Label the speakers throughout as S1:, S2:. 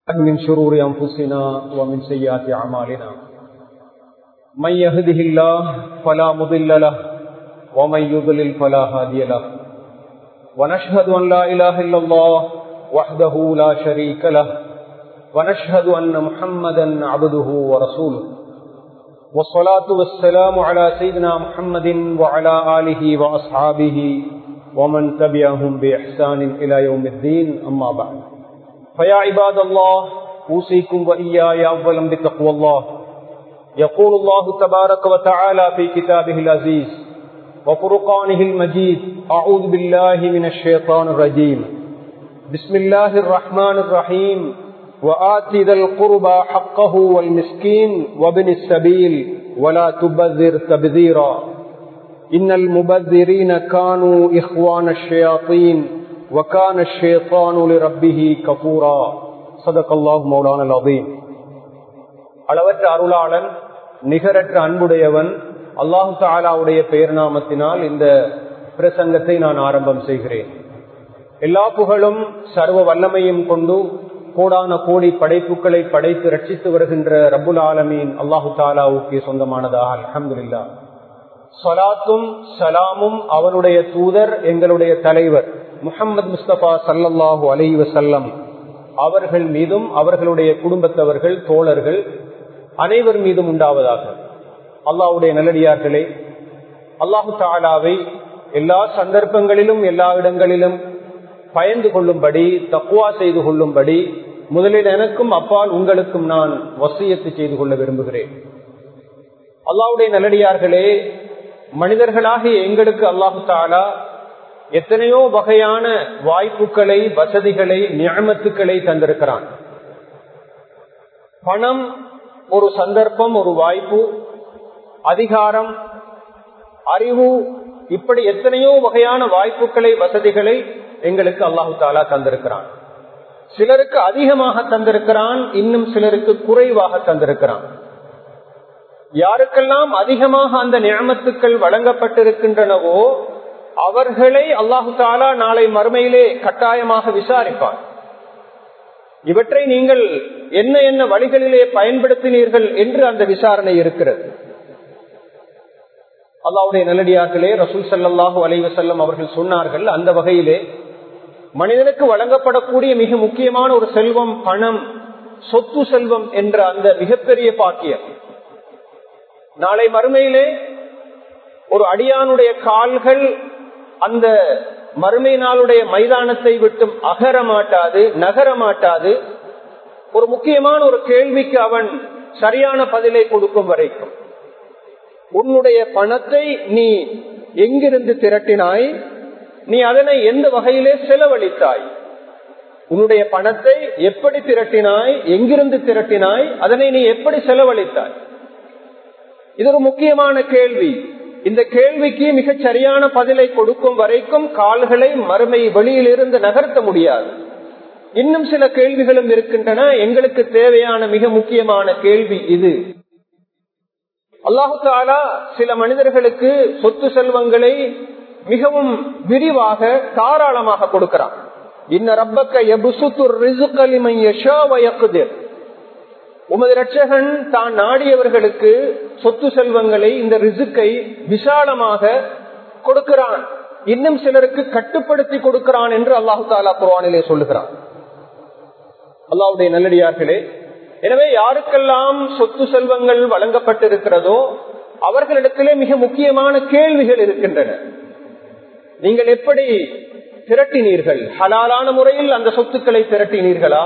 S1: من شرور أنفسنا ومن سيئات أعمالنا من يهده الله فلا مضل له ومن يضلل فلا هادي له ونشهد أن لا إله إلا الله وحده لا شريك له ونشهد أن محمدا عبده ورسوله والصلاة والسلام على سيدنا محمد وعلى آله وأصحابه ومن تبعهم بإحسان إلى يوم الدين أما بعد فيا عباد الله أوصيكم وإياي أولا بتقوى الله يقول الله تبارك وتعالى في كتابه العزيز وفرقانه المجيد أعوذ بالله من الشيطان الرجيم بسم الله الرحمن الرحيم وآت ذا القربى حقه والمسكين وابن السبيل ولا تبذر تبذيرا إن المبذرين كانوا إخوان الشياطين وكان الشيطان لربه كفورا صدق الله مولانا العظيم அளவற்ற அருளாளன் நிகரற்ற அன்புடையவன் அல்லாஹு தாலாவுடைய பெயர் நாமத்தினால் இந்த பிரசங்கத்தை நான் ஆரம்பம் செய்கிறேன் எல்லா புகழும் சர்வ வல்லமையும் கொண்டு கோடான கோடி படைப்புகளை படைத்து ரட்சித்து வருகின்ற ரபுல் ஆலமீன் அல்லாஹு தாலாவுக்கு சொந்தமானதாக அலமதுல்லா சலாத்தும் சலாமும் அவனுடைய தூதர் எங்களுடைய தலைவர் முகமது முஸ்தபா சல்லல்லாஹு அலை வசல்லம் அவர்கள் மீதும் அவர்களுடைய குடும்பத்தவர்கள் தோழர்கள் அனைவர் மீதும் உண்டாவதாக அல்லாஹுடைய நல்லடியார்களே அல்லாஹு தாலாவை எல்லா சந்தர்ப்பங்களிலும் எல்லா இடங்களிலும் பயந்து கொள்ளும்படி தக்குவா செய்து கொள்ளும்படி முதலில் எனக்கும் அப்பால் உங்களுக்கும் நான் வசியத்து செய்து கொள்ள விரும்புகிறேன் அல்லாவுடைய நல்லடியார்களே மனிதர்களாகிய எங்களுக்கு அல்லாஹு தாலா எத்தனையோ வகையான வாய்ப்புகளை வசதிகளை நியமத்துக்களை தந்திருக்கிறான் பணம் ஒரு சந்தர்ப்பம் ஒரு வாய்ப்பு அதிகாரம் அறிவு இப்படி எத்தனையோ வகையான வாய்ப்புகளை வசதிகளை எங்களுக்கு அல்லாஹு தாலா தந்திருக்கிறான் சிலருக்கு அதிகமாக தந்திருக்கிறான் இன்னும் சிலருக்கு குறைவாக தந்திருக்கிறான் யாருக்கெல்லாம் அதிகமாக அந்த நியமத்துக்கள் வழங்கப்பட்டிருக்கின்றனவோ அவர்களை அல்லாஹு தாலா நாளை மறுமையிலே கட்டாயமாக விசாரிப்பார் இவற்றை நீங்கள் என்ன என்ன வழிகளிலே பயன்படுத்தினீர்கள் என்று அந்த விசாரணை இருக்கிறது அல்லாவுடைய நல்லடியார்களே ரசூல் சல்லாஹூ அலைவசல்லம் அவர்கள் சொன்னார்கள் அந்த வகையிலே மனிதனுக்கு வழங்கப்படக்கூடிய மிக முக்கியமான ஒரு செல்வம் பணம் சொத்து செல்வம் என்ற அந்த மிகப்பெரிய பாக்கியம் நாளை மறுமையிலே ஒரு அடியானுடைய கால்கள் அந்த மறுமை நாளுடைய மைதானத்தை விட்டும் அகர மாட்டாது நகர மாட்டாது ஒரு முக்கியமான ஒரு கேள்விக்கு அவன் சரியான பதிலை கொடுக்கும் வரைக்கும் உன்னுடைய பணத்தை நீ எங்கிருந்து திரட்டினாய் நீ அதனை எந்த வகையிலே செலவழித்தாய் உன்னுடைய பணத்தை எப்படி திரட்டினாய் எங்கிருந்து திரட்டினாய் அதனை நீ எப்படி செலவழித்தாய் இது ஒரு முக்கியமான கேள்வி இந்த கேள்விக்கு மிகச் சரியான பதிலை கொடுக்கும் வரைக்கும் கால்களை மறுமை வெளியிலிருந்து நகர்த்த முடியாது இன்னும் சில கேள்விகளும் இருக்கின்றன எங்களுக்கு தேவையான மிக முக்கியமான கேள்வி இது அல்லாஹு தாலா சில மனிதர்களுக்கு சொத்து செல்வங்களை மிகவும் விரிவாக தாராளமாக கொடுக்கிறான் இன்ன ரப்பக்க உமது ரட்சகன் தான் நாடியவர்களுக்கு சொத்து செல்வங்களை இந்த ரிசுக்கை விசாலமாக கொடுக்கிறான் இன்னும் சிலருக்கு கட்டுப்படுத்தி கொடுக்கிறான் என்று அல்லாஹு தாலா குர்வானிலே சொல்லுகிறான் அல்லாவுடைய நல்லடியார்களே எனவே யாருக்கெல்லாம் சொத்து செல்வங்கள் வழங்கப்பட்டிருக்கிறதோ அவர்களிடத்திலே மிக முக்கியமான கேள்விகள் இருக்கின்றன நீங்கள் எப்படி திரட்டினீர்கள் ஹலாலான முறையில் அந்த சொத்துக்களை திரட்டினீர்களா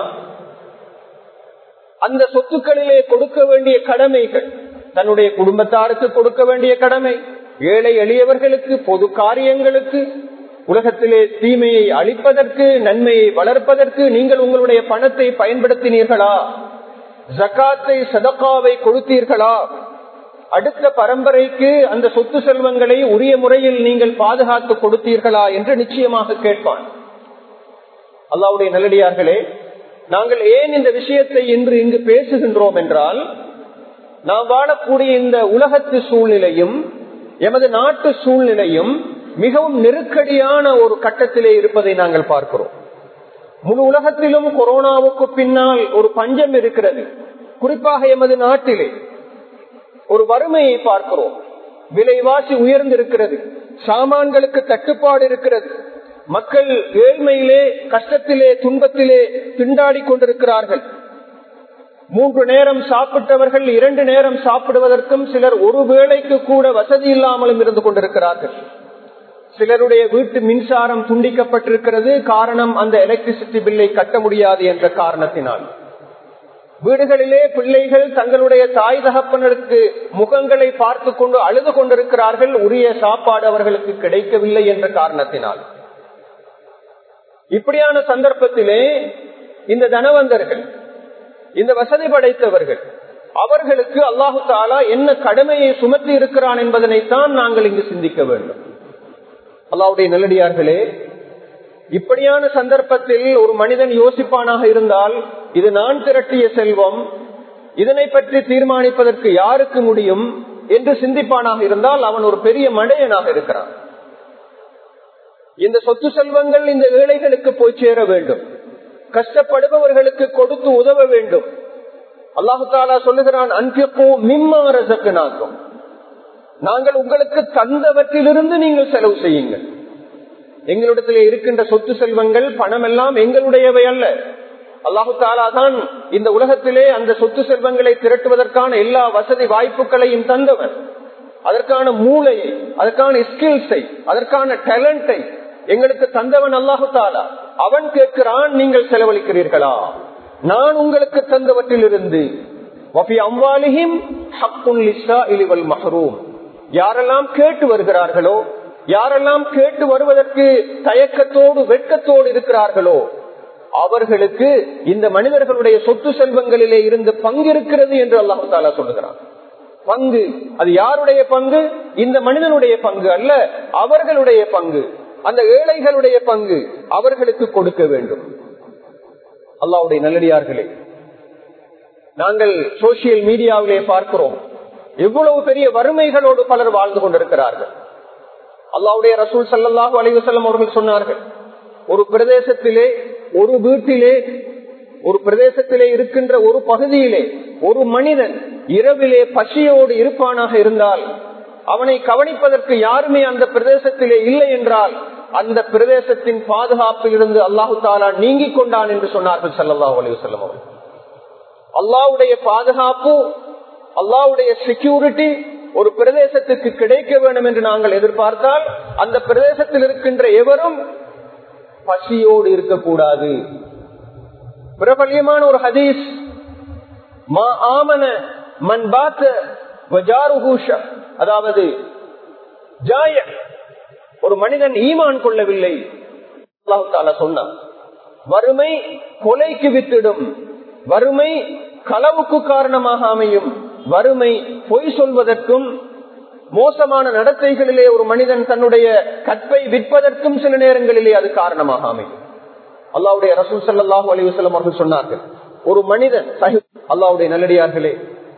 S1: அந்த சொத்துக்களிலே கொடுக்க வேண்டிய கடமைகள் தன்னுடைய குடும்பத்தாருக்கு கொடுக்க வேண்டிய கடமை ஏழை எளியவர்களுக்கு பொது காரியங்களுக்கு உலகத்திலே தீமையை அழிப்பதற்கு நன்மையை வளர்ப்பதற்கு நீங்கள் உங்களுடைய பணத்தை பயன்படுத்தினீர்களா ஜக்காத்தை சதக்காவை கொடுத்தீர்களா அடுத்த பரம்பரைக்கு அந்த சொத்து செல்வங்களை உரிய முறையில் நீங்கள் பாதுகாத்து கொடுத்தீர்களா என்று நிச்சயமாக கேட்பான் அல்லாவுடைய நல்லடியார்களே நாங்கள் ஏன் இந்த விஷயத்தை இன்று இங்கு பேசுகின்றோம் என்றால் நாம் வாழக்கூடிய இந்த உலகத்து சூழ்நிலையும் எமது நாட்டு சூழ்நிலையும் மிகவும் நெருக்கடியான ஒரு கட்டத்திலே இருப்பதை நாங்கள் பார்க்கிறோம் முழு உலகத்திலும் கொரோனாவுக்கு பின்னால் ஒரு பஞ்சம் இருக்கிறது குறிப்பாக எமது நாட்டிலே ஒரு வறுமையை பார்க்கிறோம் விலைவாசி உயர்ந்திருக்கிறது சாமான்களுக்கு தட்டுப்பாடு இருக்கிறது மக்கள் ஏழ்மையிலே கஷ்டத்திலே துன்பத்திலே திண்டாடி கொண்டிருக்கிறார்கள் மூன்று நேரம் சாப்பிட்டவர்கள் இரண்டு நேரம் சாப்பிடுவதற்கும் சிலர் ஒரு வேளைக்கு கூட வசதி இல்லாமலும் இருந்து கொண்டிருக்கிறார்கள் சிலருடைய வீட்டு மின்சாரம் துண்டிக்கப்பட்டிருக்கிறது காரணம் அந்த எலக்ட்ரிசிட்டி பில்லை கட்ட முடியாது என்ற காரணத்தினால் வீடுகளிலே பிள்ளைகள் தங்களுடைய தாய் தகப்பனருக்கு முகங்களை பார்த்து கொண்டு அழுது கொண்டிருக்கிறார்கள் உரிய சாப்பாடு அவர்களுக்கு கிடைக்கவில்லை என்ற காரணத்தினால் இப்படியான சந்தர்ப்பத்திலே இந்த தனவந்தர்கள் இந்த வசதி படைத்தவர்கள் அவர்களுக்கு அல்லாஹு தாலா என்ன கடமையை சுமத்தி இருக்கிறான் என்பதனைத்தான் நாங்கள் இங்கு சிந்திக்க வேண்டும் அல்லாவுடைய நல்லடியார்களே இப்படியான சந்தர்ப்பத்தில் ஒரு மனிதன் யோசிப்பானாக இருந்தால் இது நான் திரட்டிய செல்வம் இதனை பற்றி தீர்மானிப்பதற்கு யாருக்கு முடியும் என்று சிந்திப்பானாக இருந்தால் அவன் ஒரு பெரிய மடையனாக இருக்கிறான் இந்த சொத்து செல்வங்கள் இந்த ஏழைகளுக்கு போய் சேர வேண்டும் கஷ்டப்படுபவர்களுக்கு கொடுத்து உதவ வேண்டும் அல்லாஹு தாலா சொல்லுகிறான் அன்பிப்போ மிம்மாரசக்கு நாக்கும் நாங்கள் உங்களுக்கு தந்தவற்றிலிருந்து நீங்கள் செலவு செய்யுங்கள் எங்களிடத்தில் இருக்கின்ற சொத்து செல்வங்கள் பணம் எல்லாம் எங்களுடையவை அல்ல அல்லாஹு தாலா தான் இந்த உலகத்திலே அந்த சொத்து செல்வங்களை திரட்டுவதற்கான எல்லா வசதி வாய்ப்புகளையும் தந்தவன் அதற்கான மூளையை அதற்கான ஸ்கில்ஸை அதற்கான டேலண்டை எங்களுக்கு தந்தவன் அல்லாஹு தாலா அவன் கேட்கிறான் நீங்கள் செலவழிக்கிறீர்களா நான் உங்களுக்கு தந்தவற்றிலிருந்து யாரெல்லாம் கேட்டு வருகிறார்களோ யாரெல்லாம் கேட்டு வருவதற்கு தயக்கத்தோடு வெட்கத்தோடு இருக்கிறார்களோ அவர்களுக்கு இந்த மனிதர்களுடைய சொத்து செல்வங்களிலே இருந்து பங்கு இருக்கிறது என்று அல்லாஹு தாலா சொல்லுகிறான் பங்கு அது யாருடைய பங்கு இந்த மனிதனுடைய பங்கு அல்ல அவர்களுடைய பங்கு அந்த ஏழைகளுடைய பங்கு அவர்களுக்கு கொடுக்க வேண்டும் அல்லாவுடைய நல்லடியார்களே நாங்கள் சோசியல் மீடியாவிலே பார்க்கிறோம் எவ்வளவு பெரிய வறுமைகளோடு பலர் வாழ்ந்து கொண்டிருக்கிறார்கள் அல்லாவுடைய ரசூல் சல்லாஹூ அலிவசல்லம் அவர்கள் சொன்னார்கள் ஒரு பிரதேசத்திலே ஒரு வீட்டிலே ஒரு பிரதேசத்திலே இருக்கின்ற ஒரு பகுதியிலே ஒரு மனிதன் இரவிலே பசியோடு இருப்பானாக இருந்தால் அவனை கவனிப்பதற்கு யாருமே அந்த பிரதேசத்திலே இல்லை என்றால் அந்த பிரதேசத்தின் பாதுகாப்பில் இருந்து அல்லாஹு தாலா நீங்கிக் கொண்டான் என்று சொன்னார்கள் சல்லாஹூ அலிவசல்லம் அவர்கள் அல்லாவுடைய பாதுகாப்பு அல்லாவுடைய செக்யூரிட்டி ஒரு பிரதேசத்துக்கு கிடைக்க வேண்டும் என்று நாங்கள் எதிர்பார்த்தால் அந்த பிரதேசத்தில் இருக்கின்ற எவரும் பசியோடு இருக்கக்கூடாது பிரபலியமான ஒரு ஹதீஸ் மா ஆமன மண் பாத்த அதாவது ஜாய ஒரு மனிதன் ஈமான் கொள்ளவில்லை சொன்னான் வறுமை கொலைக்கு வித்திடும் வறுமை களவுக்கு காரணமாக அமையும் வறுமை பொய் சொல்வதற்கும் மோசமான நடத்தைகளிலே ஒரு மனிதன் தன்னுடைய கற்பை விற்பதற்கும் சில நேரங்களிலே அது காரணமாக அமையும் அல்லாவுடைய ரசூல் சல்லாஹூ அலிவசல்லம் அவர்கள் சொன்னார்கள் ஒரு மனிதன் சஹி அல்லாவுடைய நல்லடியார்களே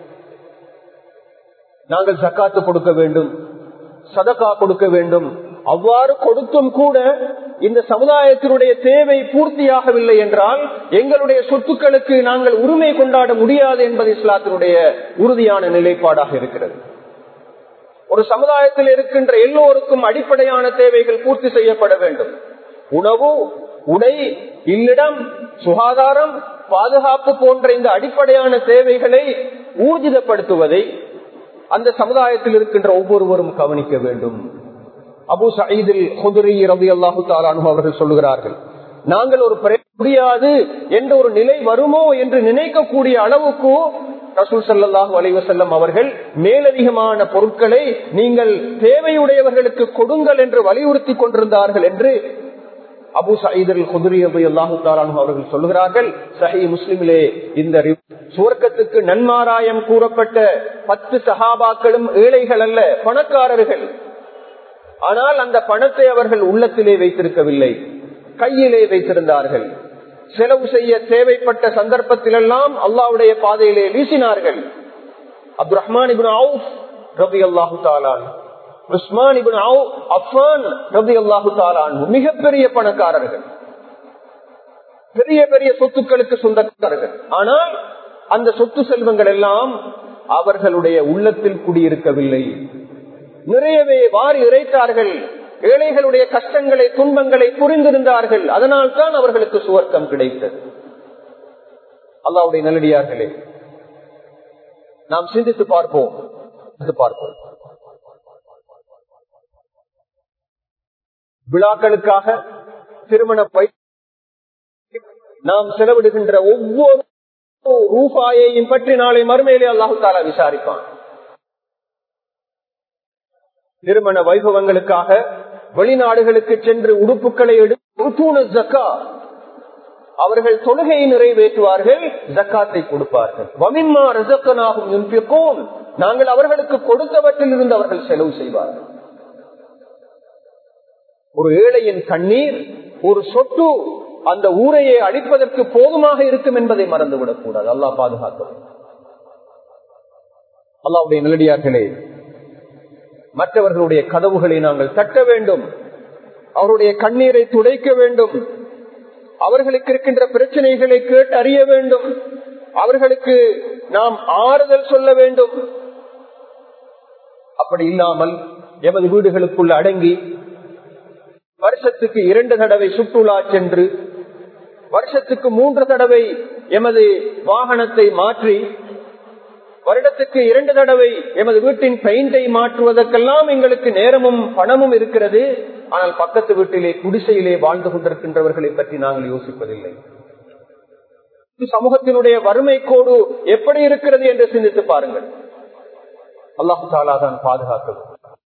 S1: நாங்கள் சக்காத்து கொடுக்க வேண்டும் சதக்கா கொடுக்க வேண்டும் அவ்வாறு கொடுத்தும் கூட இந்த சமுதாயத்தினுடைய தேவை பூர்த்தியாகவில்லை என்றால் எங்களுடைய சொத்துக்களுக்கு நாங்கள் உரிமை கொண்டாட முடியாது என்பது இஸ்லாத்தினுடைய உறுதியான நிலைப்பாடாக இருக்கிறது ஒரு சமுதாயத்தில் இருக்கின்ற எல்லோருக்கும் அடிப்படையான தேவைகள் பூர்த்தி செய்யப்பட வேண்டும் உணவு உடை இல்லிடம் சுகாதாரம் பாதுகாப்பு போன்ற இந்த அடிப்படையான தேவைகளை ஊர்ஜிதப்படுத்துவதை அந்த சமுதாயத்தில் இருக்கின்ற ஒவ்வொருவரும் கவனிக்க வேண்டும் அபு சயீதில் குதிரை ரவி அல்லாஹு தாலானு அவர்கள் சொல்லுகிறார்கள் நாங்கள் ஒரு முடியாது என்ற ஒரு நிலை வருமோ என்று நினைக்கக்கூடிய அளவுக்கு ரசூல் சல்லாஹூ அலைவசல்லம் அவர்கள் மேலதிகமான பொருட்களை நீங்கள் தேவையுடையவர்களுக்கு கொடுங்கள் என்று வலியுறுத்தி கொண்டிருந்தார்கள் என்று அபு சயீதல் குதிரி அபு அல்லாஹு தாலானு அவர்கள் சொல்லுகிறார்கள் சஹி முஸ்லிமிலே இந்த சுவர்க்கத்துக்கு நன்மாராயம் கூறப்பட்ட பத்து சஹாபாக்களும் ஏழைகள் அல்ல பணக்காரர்கள் ஆனால் அந்த பணத்தை அவர்கள் உள்ளத்திலே வைத்திருக்கவில்லை கையிலே வைத்திருந்தார்கள் செலவு செய்ய தேவைப்பட்ட சந்தர்ப்பத்திலெல்லாம் அல்லாவுடைய பாதையிலே வீசினார்கள் அப்து ரஹ்மான் ரபி அல்லாஹு தாலான் உஸ்மான் அஃபான் ரபி அல்லாஹு தாலான் மிகப்பெரிய பணக்காரர்கள் பெரிய பெரிய சொத்துக்களுக்கு சொந்தக்காரர்கள் ஆனால் அந்த சொத்து செல்வங்கள் எல்லாம் அவர்களுடைய உள்ளத்தில் குடியிருக்கவில்லை நிறையவே வாரி இறைத்தார்கள் ஏழைகளுடைய கஷ்டங்களை துன்பங்களை புரிந்திருந்தார்கள் அதனால் தான் அவர்களுக்கு சுவர்க்கம் கிடைத்தது அல்லாவுடைய நல்லடியார்களே நாம் சிந்தித்து பார்ப்போம் பார்ப்போம் விழாக்களுக்காக திருமண பை நாம் செலவிடுகின்ற ஒவ்வொரு ரூபாயையும் பற்றி நாளை மறுமையிலே அல்லாஹு தாலா விசாரிப்பான் திருமண வைபவங்களுக்காக வெளிநாடுகளுக்கு சென்று உடுப்புகளை எடுத்து அவர்கள் தொழுகையை நிறைவேற்றுவார்கள் ஜக்காத்தை கொடுப்பார்கள் வமின்மா ரசக்கனாகும் யுன்பிக்கும் நாங்கள் அவர்களுக்கு கொடுத்தவற்றில் இருந்து அவர்கள் செலவு செய்வார்கள் ஒரு ஏழையின் கண்ணீர் ஒரு சொட்டு அந்த ஊரையை அழிப்பதற்கு போதுமாக இருக்கும் என்பதை மறந்துவிடக் கூடாது அல்லா பாதுகாக்கும் அல்லாவுடைய நல்லடியார்களே மற்றவர்களுடைய கதவுகளை நாங்கள் தட்ட வேண்டும் அவருடைய கண்ணீரை துடைக்க வேண்டும் அவர்களுக்கு இருக்கின்ற பிரச்சனைகளை கேட்டு அறிய வேண்டும் அவர்களுக்கு நாம் ஆறுதல் சொல்ல வேண்டும் அப்படி இல்லாமல் எமது வீடுகளுக்குள்ள அடங்கி வருஷத்துக்கு இரண்டு தடவை சுற்றுலா சென்று வருஷத்துக்கு மூன்று தடவை எமது வாகனத்தை மாற்றி வருடத்துக்கு இரண்டு தடவை எமது வீட்டின் பெயிண்டை மாற்றுவதற்கெல்லாம் எங்களுக்கு நேரமும் பணமும் இருக்கிறது ஆனால் பக்கத்து வீட்டிலே குடிசையிலே வாழ்ந்து கொண்டிருக்கின்றவர்களை பற்றி நாங்கள் யோசிப்பதில்லை சமூகத்தினுடைய வறுமை கோடு எப்படி இருக்கிறது என்று சிந்தித்து பாருங்கள் அல்லாஹு தாலா தான் பாதுகாக்க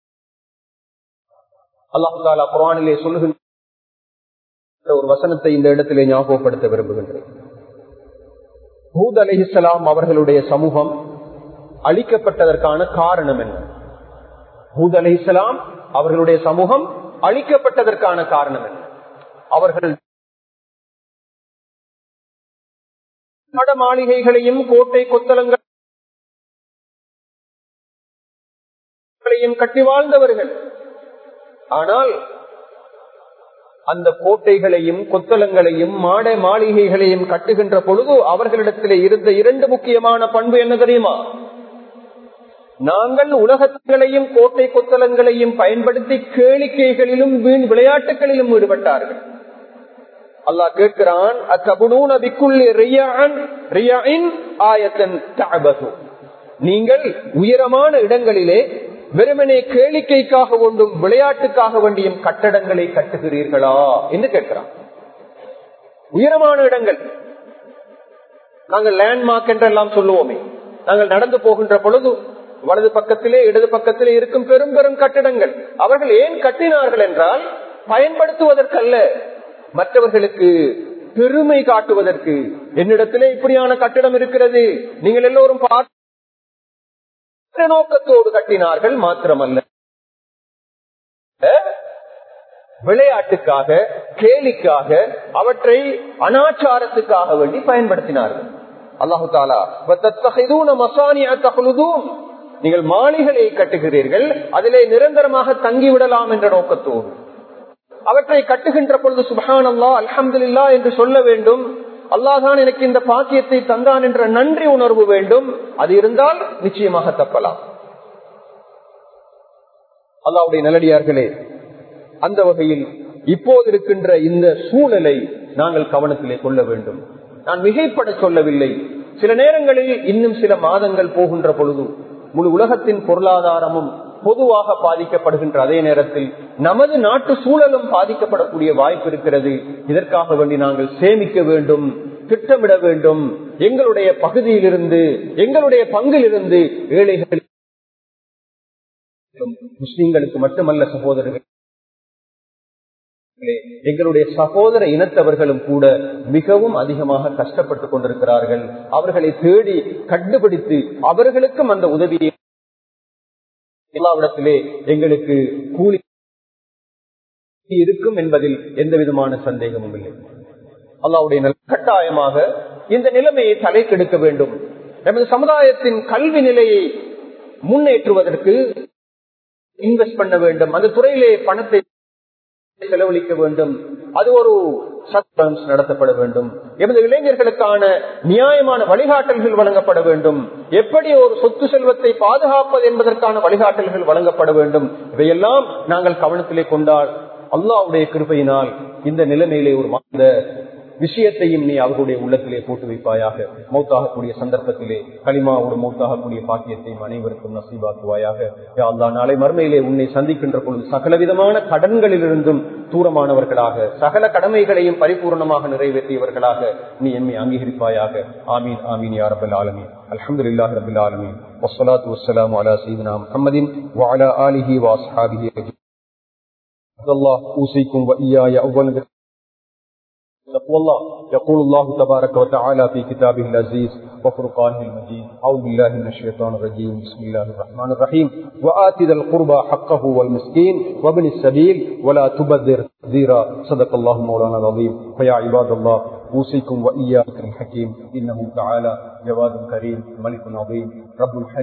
S1: அல்லாஹு தாலா குரானிலே சொல்லுகின்ற ஒரு வசனத்தை இந்த இடத்திலே ஞாபகப்படுத்த விரும்புகின்றேன் ஹூத் அலிஹிஸ்லாம் அவர்களுடைய சமூகம் அழிக்கப்பட்டதற்கான காரணம் என்ன ஹூத் அலிஹிஸ்லாம் அவர்களுடைய சமூகம் அழிக்கப்பட்டதற்கான காரணம் என்ன அவர்கள் மட மாளிகைகளையும் கோட்டை கொத்தலங்களையும் கட்டி வாழ்ந்தவர்கள் ஆனால் அந்த கோட்டைகளையும் கொத்தலங்களையும் மாட மாளிகைகளையும் கட்டுகின்ற பொழுது அவர்களிடத்திலே இருந்த இரண்டு முக்கியமான பண்பு என்ன தெரியுமா நாங்கள் உலகங்களையும் கோட்டை கொத்தலங்களையும் பயன்படுத்தி கேளிக்கைகளிலும் வீண் விளையாட்டுகளிலும் ஈடுபட்டார்கள் அல்லாஹ் கேட்கிறான் நீங்கள் உயரமான இடங்களிலே வெறுமனே கேளிக்கைக்காக ஒன்றும் விளையாட்டுக்காக வேண்டியும் கட்டடங்களை கட்டுகிறீர்களா என்று கேட்கிறான் உயரமான இடங்கள் நாங்கள் லேண்ட்மார்க் என்றெல்லாம் சொல்லுவோமே நாங்கள் நடந்து போகின்ற பொழுது வலது பக்கத்திலே இடது பக்கத்திலே இருக்கும் பெரும் பெரும் கட்டிடங்கள் அவர்கள் ஏன் கட்டினார்கள் என்றால் பயன்படுத்துவதற்கல்ல மற்றவர்களுக்கு பெருமை காட்டுவதற்கு என்னிடத்திலே இப்படியான கட்டிடம் இருக்கிறது நீங்கள் எல்லோரும் பார்த்து நோக்கத்தோடு கட்டினார்கள் மாத்திரமல்ல விளையாட்டுக்காக கேலிக்காக அவற்றை அனாச்சாரத்துக்காக வேண்டி பயன்படுத்தினார்கள் அல்லாஹு தாலா நீங்கள் மாளிகளை கட்டுகிறீர்கள் அதிலே நிரந்தரமாக தங்கிவிடலாம் என்ற நோக்கத்தோடு அவற்றை கட்டுகின்ற பொழுது சுபஹான் அல்லா அல்ஹம்துல்லா என்று சொல்ல வேண்டும் அல்லாதான் எனக்கு இந்த பாக்கியத்தை தந்தான் என்ற நன்றி உணர்வு வேண்டும் அது இருந்தால் நிச்சயமாக தப்பலாம் அல்லாவுடைய நல்லடியார்களே அந்த வகையில் இப்போது இருக்கின்ற இந்த சூழலை நாங்கள் கவனத்திலே கொள்ள வேண்டும் நான் மிகைப்பட சொல்லவில்லை சில நேரங்களில் இன்னும் சில மாதங்கள் போகின்ற பொழுது முழு உலகத்தின் பொருளாதாரமும் பொதுவாக பாதிக்கப்படுகின்ற அதே நேரத்தில் நமது நாட்டு சூழலும் பாதிக்கப்படக்கூடிய வாய்ப்பு இருக்கிறது இதற்காக வேண்டி நாங்கள் சேமிக்க வேண்டும் திட்டமிட வேண்டும் எங்களுடைய பகுதியிலிருந்து எங்களுடைய பங்கிலிருந்து ஏழைகள் முஸ்லிம்களுக்கு மட்டுமல்ல சகோதரர்கள் எங்களுடைய சகோதர இனத்தவர்களும் கூட மிகவும் அதிகமாக கஷ்டப்பட்டுக் கொண்டிருக்கிறார்கள் அவர்களை தேடி கண்டுபிடித்து அவர்களுக்கும் அந்த உதவியை எல்லாவிடத்திலே எங்களுக்கு கூலி இருக்கும் என்பதில் எந்த விதமான சந்தேகமும் இல்லை அல்லாவுடைய கட்டாயமாக இந்த நிலைமையை தலைக்கெடுக்க வேண்டும் நமது சமுதாயத்தின் கல்வி நிலையை முன்னேற்றுவதற்கு இன்வெஸ்ட் பண்ண வேண்டும் அந்த துறையிலே பணத்தை செலவழிக்க வேண்டும் அது ஒரு சத்பம்ஸ் நடத்தப்பட வேண்டும் எமது இளைஞர்களுக்கான நியாயமான வழிகாட்டல்கள் வழங்கப்பட வேண்டும் எப்படி ஒரு சொத்து செல்வத்தை பாதுகாப்பது என்பதற்கான வழிகாட்டல்கள் வழங்கப்பட வேண்டும் இவையெல்லாம் நாங்கள் கவனத்திலே கொண்டால் அல்லாவுடைய கிருபையினால் இந்த நிலைமையிலே ஒரு மாந்த விஷயத்தையும் நீ அவர்களுடைய உள்ளத்திலே போட்டு வைப்பாயாக மௌத்தாகக்கூடிய சந்தர்ப்பத்திலே களிமாவோடு மௌத்தாகக்கூடிய பாக்கியத்தையும் அனைவருக்கும் நசீபாக்குவாயாக யா அல்லாஹ் நாளை மர்மையிலே உன்னை சந்திக்கின்ற பொழுது சகலவிதமான கடன்களிலிருந்தும் தூரமானவர்களாக சகல கடமைகளையும் பரிபூர்ணமாக நிறைவேற்றியவர்களாக நீ எம்மை அங்கீகரிப்பாயாக ஆமீன் ஆமீன் யா ரப்பல் ஆலமீன் அல்ஹம்துலில்லாஹி ரப்பில் ஆலமீன் வஸ்ஸலாத்து வஸ்ஸலாமு அலா சய்யிதினா முஹம்மதின் வஅலா ஆலிஹி வஅஸ்ஹாபிஹி அஜ்மஈன் الله أوصيكم وإياي أولا تقوى الله يقول الله تبارك وتعالى في كتابه العزيز وفرقانه المجيد أعوذ بالله من الشيطان الرجيم بسم الله الرحمن الرحيم وآت ذا القربى حقه والمسكين وابن السبيل ولا تبذر ذيرا صدق الله مولانا العظيم فيا عباد الله أوصيكم وإياكم الحكيم إنه تعالى جواد كريم ملك عظيم رب الحليم